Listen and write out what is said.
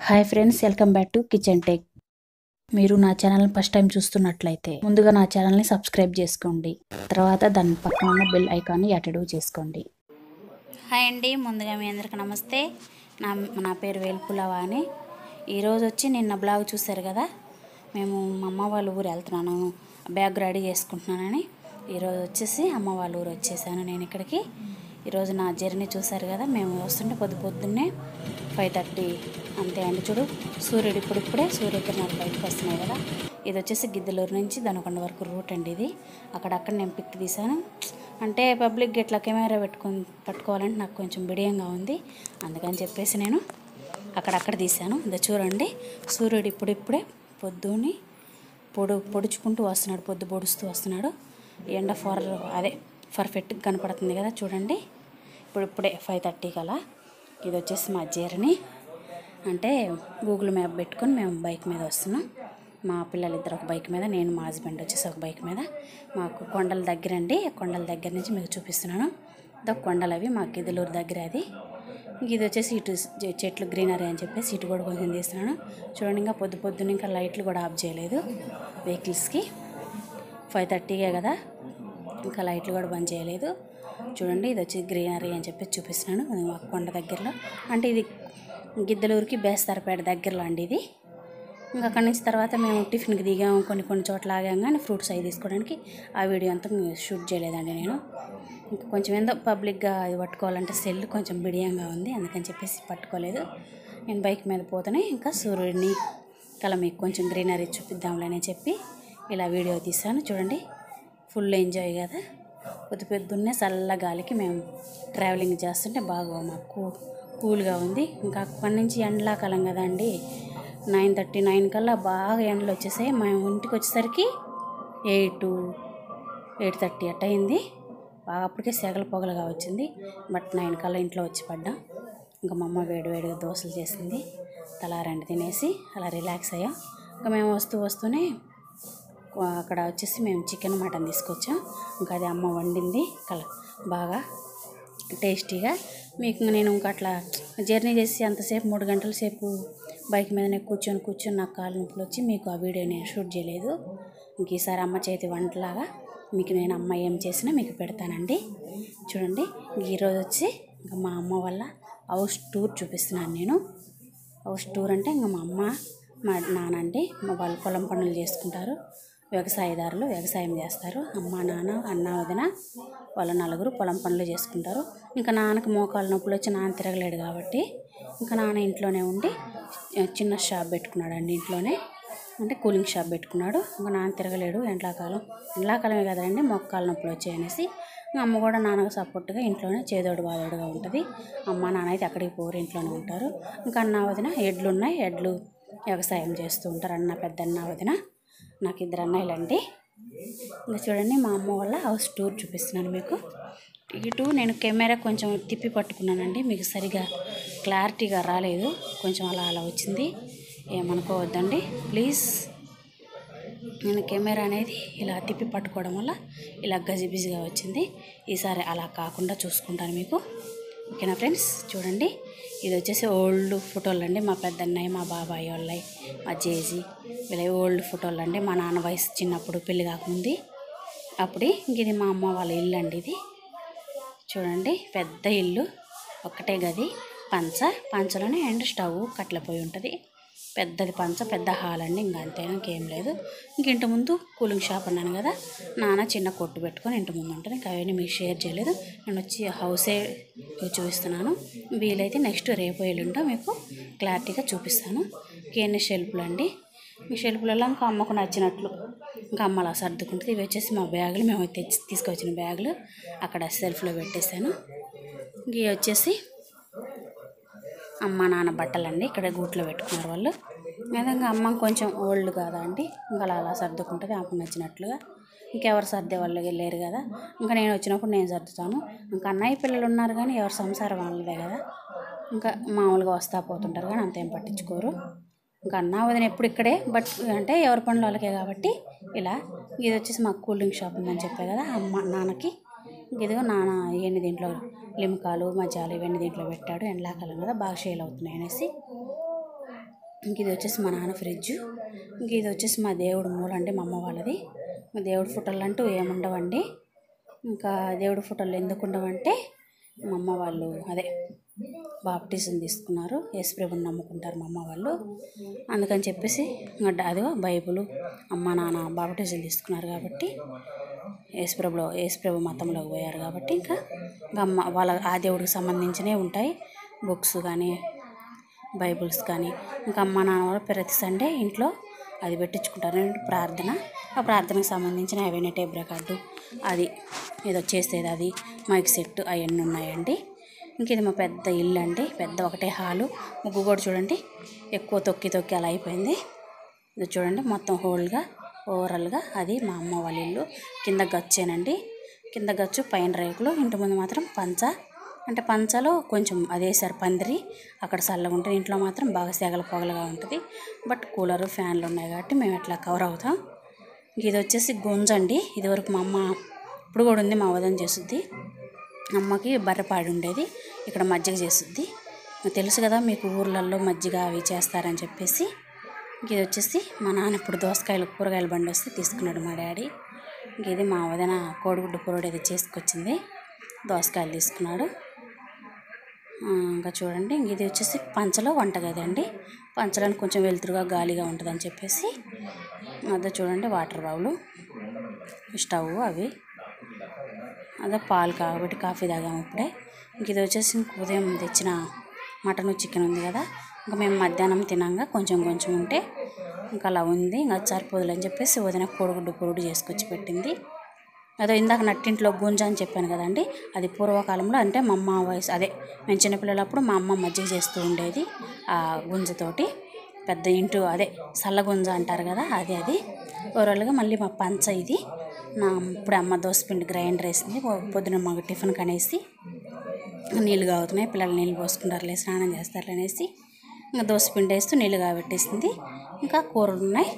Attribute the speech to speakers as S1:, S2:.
S1: hi friends welcome back to kitchen tech మీరు నా ఛానల్ని ఫస్ట్ టైం చూస్తున్నట్లయితే ముందుగా నా ఛానల్ని సబ్స్క్రైబ్ చేసుకోండి తర్వాత దాని పక్కన ఉన్న బెల్ ఐకాన్ని యాటెడ్ చేసుకోండి హాయ్ అండి ముందుగా మీ అందరికి నమస్తే నా నా పేరు వేల్పులవా అని ఈరోజు వచ్చి నిన్న బ్లాగ్ చూశారు కదా మేము మా అమ్మ వాళ్ళ ఊరు వెళ్తున్నాను బ్యాగ్ రెడీ చేసుకుంటున్నానని ఈరోజు వచ్చేసి అమ్మ వాళ్ళ ఊరు వచ్చేసాను నేను ఇక్కడికి ఈరోజు నా జర్నీ చూశారు కదా మేము వస్తుంటే పొద్దు పొద్దున్నే ఫైవ్ థర్టీ అంతే అండి చూడు సూర్యుడు ఇప్పుడిప్పుడే సూర్యకిరణాలు బయటకు వస్తున్నాయి కదా ఇది వచ్చేసి గిద్దలూరు నుంచి దనకొండ వరకు రూట్ అండి ఇది అక్కడక్కడ నేను పిక్ తీశాను అంటే పబ్లిక్ ఇట్లా కెమెరా పెట్టుకొని పట్టుకోవాలంటే నాకు కొంచెం బిడియంగా ఉంది అందుకని చెప్పేసి నేను అక్కడక్కడ తీశాను ఇది చూడండి సూర్యుడు ఇప్పుడిప్పుడే పొద్దుని పొడు పొడుచుకుంటూ వస్తున్నాడు పొద్దు పొడుస్తూ వస్తున్నాడు ఎండ ఫర్ అదే పర్ఫెక్ట్గా కనపడుతుంది కదా చూడండి ఇప్పుడు ఇప్పుడే ఫైవ్ థర్టీకి అలా ఇది వచ్చేసి మా జర్నీ అంటే గూగుల్ మ్యాప్ పెట్టుకొని మేము బైక్ మీద వస్తున్నాం మా పిల్లలిద్దరు ఒక బైక్ మీద నేను మా హస్బెండ్ వచ్చేసి ఒక బైక్ మీద మాకు కొండల దగ్గర అండి కొండల దగ్గర నుంచి మీకు చూపిస్తున్నాను ఇదో కొండలు అవి మా గిద్దలూరు దగ్గర అది ఇంక ఇది వచ్చేసి ఇటు చె- చెట్లు గ్రీనరీ అని చెప్పేసి ఇటు కూడా కొంచెం తీస్తున్నాను చూడండి ఇంకా పొద్దు పొద్దున్న ఇంకా లైట్లు కూడా ఆఫ్ చేయలేదు వెహికల్స్కి ఫైవ్ థర్టీకే కదా ఇంకా లైట్లు కూడా బంద్ చేయలేదు చూడండి ఇది వచ్చి గ్రీనరీ అని చెప్పి చూపిస్తున్నాను ఇది మా కొండ దగ్గరలో అంటే ఇది గిద్దలూరుకి బేస్తారపేట దగ్గరలో అండి ఇది ఇంకా అక్కడి నుంచి తర్వాత మేము టిఫిన్కి దిగాము కొన్ని కొన్ని చోట్ల ఆగాం కానీ ఫ్రూట్స్ అవి తీసుకోవడానికి ఆ వీడియో అంతా షూట్ చేయలేదండి నేను ఇంకా కొంచెం ఏందో పబ్లిక్గా అది పట్టుకోవాలంటే సెల్ కొంచెం బిడియంగా ఉంది అందుకని చెప్పేసి పట్టుకోలేదు నేను బైక్ మీద పోతేనే ఇంకా సూర్యుడిని కల మీకు కొంచెం గ్రీనరీ చూపిద్దాంలేని చెప్పి ఇలా వీడియో తీసాను చూడండి ఫుల్ ఎంజాయ్ కదా పొద్దు పొద్దున్నే చల్ల గాలికి మేము ట్రావెలింగ్ చేస్తుంటే బాగా మాకు కూల్గా ఉంది ఇంకా అక్కడి నుంచి ఎండాకాలం కదండి నైన్ థర్టీ నైన్ కల్లా బాగా ఎండలు వచ్చేసాయి మేము ఇంటికి వచ్చేసరికి ఎయిట్ ఎయిట్ థర్టీ అట్ అయింది బాగా అప్పటికే సెగల పొగలుగా వచ్చింది బట్ నైన్ కల్లా ఇంట్లో వచ్చి పడ్డాం ఇంకా మా అమ్మ వేడి వేడిగా దోశలు చేసింది తలారండి తినేసి అలా రిలాక్స్ అయ్యాం ఇంకా మేము వస్తూ వస్తూనే అక్కడ వచ్చేసి మేము చికెన్ మటన్ తీసుకొచ్చాం ఇంకా అది అమ్మ వండింది కల బాగా టేస్టీగా మీకు నేను ఇంకా అట్లా జర్నీ చేసి అంతసేపు మూడు గంటల సేపు బైక్ మీదనే కూర్చొని కూర్చొని నాకు కాలు నొప్పులు వచ్చి మీకు ఆ వీడియో నేను షూట్ చేయలేదు ఇంక ఈసారి అమ్మ చేతి వంటలాగా మీకు నేను అమ్మ ఏం చేసినా మీకు పెడతానండి చూడండి ఇంక ఈరోజు వచ్చి ఇంకా మా అమ్మ వల్ల హౌస్ టూర్ చూపిస్తున్నాను నేను హౌస్ టూర్ అంటే ఇంకా మా అమ్మ మా నాన్న అండి మా వాళ్ళు పొలం పనులు చేసుకుంటారు వ్యవసాయదారులు వ్యవసాయం చేస్తారు అమ్మ నాన్న అన్న వదిన వాళ్ళ నలుగురు పొలం పనులు చేసుకుంటారు ఇంకా నాన్నకి మోకాలు నొప్పులు వచ్చి నాన్న తిరగలేడు కాబట్టి ఇంకా నాన్న ఇంట్లోనే ఉండి ఆ, చిన్న షాప్ పెట్టుకున్నాడు అండి ఇంట్లోనే అంటే కూలింగ్ షాప్ పెట్టుకున్నాడు ఇంకా నాన్న తిరగలేడు ఎండాకాలం ఎండాకాలమే కదండి మొక్కలు నొప్పులు వచ్చాయనేసి ఇంకా అమ్మ కూడా నాన్నకు సపోర్ట్గా ఇంట్లోనే చేదోడు బాదోడుగా ఉంటుంది అమ్మ నాన్న అయితే అక్కడికి పోరు ఇంట్లోనే ఉంటారు ఇంకా అన్న వదిన ఎడ్లు ఉన్నాయి ఎడ్లు వ్యవసాయం చేస్తూ ఉంటారు అన్న పెద్దన్న వదిన నాకు ఇద్దరు అన్నయ్యలండి ఇంకా చూడండి మా అమ్మ వాళ్ళ హౌస్ టూర్ చూపిస్తున్నాను మీకు ఇటు నేను కెమెరా కొంచెం తిప్పి పట్టుకున్నానండి మీకు సరిగా క్లారిటీగా రాలేదు కొంచెం అలా అలా వచ్చింది ఏమనుకోవద్దండి ప్లీజ్ నేను కెమెరా అనేది ఇలా తిప్పి పట్టుకోవడం వల్ల ఇలా గజిబిజిగా వచ్చింది ఈసారి అలా కాకుండా చూసుకుంటాను మీకు ఓకేనా ఫ్రెండ్స్ చూడండి ఇది వచ్చేసి ఓల్డ్ ఫోటోలు అండి మా పెద్దన్నయ్య మా బాబాయ్ వాళ్ళవి మా జేజీ వీళ్ళ ఓల్డ్ ఫోటోలు అండి మా నాన్న వయసు చిన్నప్పుడు పెళ్లి కాకముందు అప్పుడు ఇంక ఇది మా అమ్మ వాళ్ళ ఇల్లు అండి ఇది చూడండి పెద్ద ఇల్లు ఒక్కటే గది పంచ పంచలోనే అండ్ స్టవ్ కట్ల పొయ్యి ఉంటుంది పెద్దది పంచ పెద్ద హాల్ అండి ఇంకా అంతే ఇంకేం లేదు ఇంక ఇంటి ముందు కూలింగ్ షాప్ అన్నాను కదా నాన్న చిన్న కొట్టు పెట్టుకొని ఇంటి ముందు ఉంటుంది ఇంకా అవన్నీ మీకు షేర్ చేయలేదు నేను వచ్చి హౌసే చూపిస్తున్నాను వీలైతే నెక్స్ట్ రేపు ఎల్లుంటో మీకు క్లారిటీగా చూపిస్తాను కేఎన్ఎ షెల్ఫ్లు అండి ఈ షెల్ఫ్లలో ఇంకా అమ్మకు నచ్చినట్లు ఇంకా అమ్మ అలా సర్దుకుంటుంది ఇవి వచ్చేసి మా బ్యాగులు మేము తెచ్చి తీసుకొచ్చిన బ్యాగులు అక్కడ సెల్ఫ్లో పెట్టేశాను ఇవి వచ్చేసి అమ్మ నాన్న బట్టలండి ఇక్కడ గూట్లో పెట్టుకున్నారు వాళ్ళు విధంగా అమ్మ కొంచెం ఓల్డ్ కదా అండి ఇంకా అలా అలా సర్దుకుంటుంది ఆమెకు నచ్చినట్లుగా ఇంకెవరు సర్దే వాళ్ళు లేరు కదా ఇంకా నేను వచ్చినప్పుడు నేను సర్దుతాను ఇంకా అన్నయ్య పిల్లలు ఉన్నారు కానీ ఎవరు సంసారం వాళ్ళదే కదా ఇంకా మామూలుగా వస్తా పోతుంటారు కానీ అంతేం పట్టించుకోరు ఇంకా అన్న వదిన ఎప్పుడు ఇక్కడే బట్ అంటే ఎవరి పనులు వాళ్ళకే కాబట్టి ఇలా ఇది వచ్చేసి మాకు కూలింగ్ షాప్ ఉందని చెప్పే కదా అమ్మ నాన్నకి ఇదిగో నాన్న ఇవన్నీ దీంట్లో లిమ్కాలు మజాలు ఇవన్నీ దీంట్లో పెట్టాడు ఎండాకాలం కదా బాగా షేల్ అవుతున్నాయి అనేసి ఇంక ఇది వచ్చేసి మా నాన్న ఫ్రిడ్జ్ ఇంక ఇది వచ్చేసి మా దేవుడు మూల అండి మా అమ్మ వాళ్ళది మా దేవుడు ఫోటోలు అంటూ ఏముండవండి ఇంకా దేవుడి ఫోటోలు ఎందుకు ఉండవంటే మా అమ్మ వాళ్ళు అదే బాప్టిజం తీసుకున్నారు యేసుప్రభుని నమ్ముకుంటారు మా అమ్మ వాళ్ళు అందుకని చెప్పేసి ఇంకా అదిగో బైబుల్ అమ్మ నాన్న బాప్టిజం తీసుకున్నారు కాబట్టి యేసుప్రభులో యేసుప్రభు మతంలోకి పోయారు కాబట్టి ఇంకా ఇంకా అమ్మ వాళ్ళ ఆ దేవుడికి సంబంధించినవి ఉంటాయి బుక్స్ కానీ బైబుల్స్ కానీ ఇంకా అమ్మ నాన్న వాళ్ళు ప్రతి సండే ఇంట్లో అది పెట్టించుకుంటారు ప్రార్థన ఆ ప్రార్థనకు సంబంధించిన అవన్నీ టేప్ రికార్డు అది ఏదో చేసేది అది మైక్ సెట్ అవన్నీ ఉన్నాయండి ఇంక ఇది మా పెద్ద ఇల్లు అండి పెద్ద ఒకటే హాలు ముగ్గు కూడా చూడండి ఎక్కువ తొక్కి తొక్కి అలా అయిపోయింది ఇది చూడండి మొత్తం హోల్గా ఓవరాల్గా అది మా అమ్మ వాళ్ళ ఇల్లు కింద గచ్చేనండి కింద గచ్చు పైన రేకులు ఇంటి ముందు మాత్రం పంచ అంటే పంచలో కొంచెం అదేసారు పందిరి అక్కడ చల్లగా ఉంటుంది ఇంట్లో మాత్రం బాగా సెగల పొగలుగా ఉంటుంది బట్ కూలరు ఫ్యాన్లు ఉన్నాయి కాబట్టి మేము ఇట్లా కవర్ అవుతాం ఇంక ఇది వచ్చేసి గుంజండి ఇదివరకు మా అమ్మ ఇప్పుడు కూడా ఉంది మా వదన చేస్తుంది అమ్మకి బర్రెపాడి ఉండేది ఇక్కడ మజ్జిగ చేస్తుంది తెలుసు కదా మీకు ఊర్లలో మజ్జిగ అవి చేస్తారని చెప్పేసి ఇంక ఇది వచ్చేసి మా నాన్న ఇప్పుడు దోసకాయలు కూరగాయల బండి వస్తే తీసుకున్నాడు మా డాడీ ఇంక ఇది మా వదిన కోడిగుడ్డు పొరుడు ఇది చేసుకొచ్చింది దోసకాయలు తీసుకున్నాడు ఆ, ఇంకా చూడండి ఇంక ఇది వచ్చేసి పంచలో వంటగది అండి పంచడానికి కొంచెం వెలుతురుగా గాలిగా ఉంటుందని చెప్పేసి అదే చూడండి వాటర్ బౌలు స్టవ్ అవి అదే పాలు కాబట్టి కాఫీ తాగాము ఇప్పుడే ఇంక ఇది వచ్చేసి ఇంక ఉదయం తెచ్చిన మటన్ చికెన్ ఉంది కదా ఇంకా మేము మధ్యాహ్నం తినంగా కొంచెం కొంచెం ఉంటే ఇంకా అలా ఉంది ఇంకా అది సరిపోదులే అని చెప్పేసి వదిన కోడిగుడ్డు పొరుడు చేసుకొచ్చి పెట్టింది అదో ఇందాక నట్టింట్లో గుంజ అని చెప్పాను కదండి అది పూర్వకాలంలో అంటే మా అమ్మ వయసు అదే మేము చిన్నపిల్లలప్పుడు మా అమ్మ మజ్జిగ చేస్తూ ఉండేది ఆ గుంజతోటి పెద్ద ఇంటు అదే సల్ల గుంజ అంటారు కదా అది అది ఓవరాల్గా మళ్ళీ మా పంచ ఇది నా ఇప్పుడు అమ్మ దోసపిండి గ్రైండర్ వేసింది పొ- పొద్దున మాకు టిఫిన్ కనేసి నీళ్ళు కాగుతున్నాయి పిల్లలు నీళ్ళు పోసుకుంటారులే స్నానం చేస్తారులే అనేసి ఇంకా దోసపిండి వేస్తూ నీళ్ళు కాబెట్టేసింది ఇంకా కూరలు ఉన్నాయి